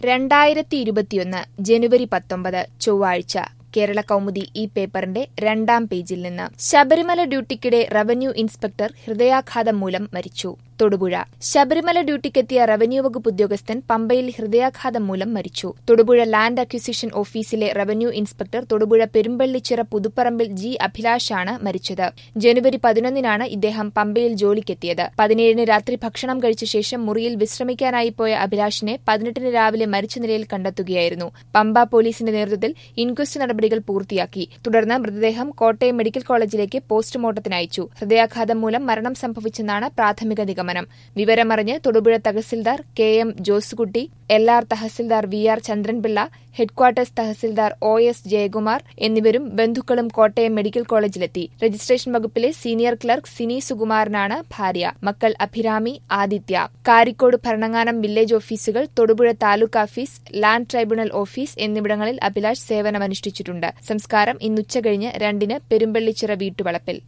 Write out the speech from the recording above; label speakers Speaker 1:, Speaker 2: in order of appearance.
Speaker 1: രണ്ടായിരത്തി ഇരുപത്തിയൊന്ന് ജനുവരി പത്തൊമ്പത് ചൊവ്വാഴ്ച കേരള കൗമുദി ഈ പേപ്പറിന്റെ രണ്ടാം പേജിൽ നിന്ന് ശബരിമല ഡ്യൂട്ടിക്കിടെ റവന്യൂ ഇൻസ്പെക്ടർ ഹൃദയാഘാതം മൂലം മരിച്ചു തൊടുപുഴ ശബരിമല ഡ്യൂട്ടിക്കെത്തിയ റവന്യൂ വകുപ്പ് ഉദ്യോഗസ്ഥൻ പമ്പയിൽ ഹൃദയാഘാതം മൂലം മരിച്ചു തൊടുപുഴ ലാൻഡ് അക്വിസിഷൻ ഓഫീസിലെ revenue inspector Thodupuzha Perumpallichira Puthupparambil G അഭിലാഷാണ് മരിച്ചത് ജനുവരി പതിനൊന്നിനാണ് ഇദ്ദേഹം പമ്പയിൽ ജോലിക്കെത്തിയത് പതിനേഴിന് രാത്രി ഭക്ഷണം കഴിച്ച ശേഷം മുറിയിൽ വിശ്രമിക്കാനായി പോയ അഭിലാഷിനെ പതിനെട്ടിന് രാവിലെ മരിച്ച നിലയിൽ കണ്ടെത്തുകയായിരുന്നു പമ്പ പോലീസിന്റെ നേതൃത്വത്തിൽ ഇൻക്വസ്റ്റ് നടപടികൾ പൂർത്തിയാക്കി തുടർന്ന് മൃതദേഹം കോട്ടയം മെഡിക്കൽ കോളേജിലേക്ക് പോസ്റ്റ്മോർട്ടത്തിന് അയച്ചു ഹൃദയാഘാതം മൂലം മരണം സംഭവിച്ചെന്നാണ് പ്രാഥമിക നിഗമനം വിവരമറിഞ്ഞ് തൊടുപുഴ തഹസിൽദാർ K M Josekutty L R തഹസിൽദാർ വി ആർ ചന്ദ്രൻപിള്ള ഹെഡ്ക്വാർട്ടേഴ്സ് തഹസിൽദാർ ഒ എസ് ജയകുമാർ എന്നിവരും ബന്ധുക്കളും കോട്ടയം മെഡിക്കൽ കോളേജിലെത്തി രജിസ്ട്രേഷൻ വകുപ്പിലെ സീനിയർ ക്ലർക്ക് സിനി സുകുമാരനാണ് ഭാര്യ മക്കൾ അഭിരാമി ആദിത്യ കാരിക്കോട് ഭരണങ്ങാനം വില്ലേജ് ഓഫീസുകൾ Thodupuzha taluk office land tribunal office എന്നിവിടങ്ങളിൽ അഭിലാഷ് സേവനമനുഷ്ഠിച്ചിട്ടുണ്ട് സംസ്കാരം ഇന്നുച്ചകഴിഞ്ഞ് രണ്ടിന് പെരുമ്പള്ളിച്ചിറ വീട്ടുവളപ്പിൽ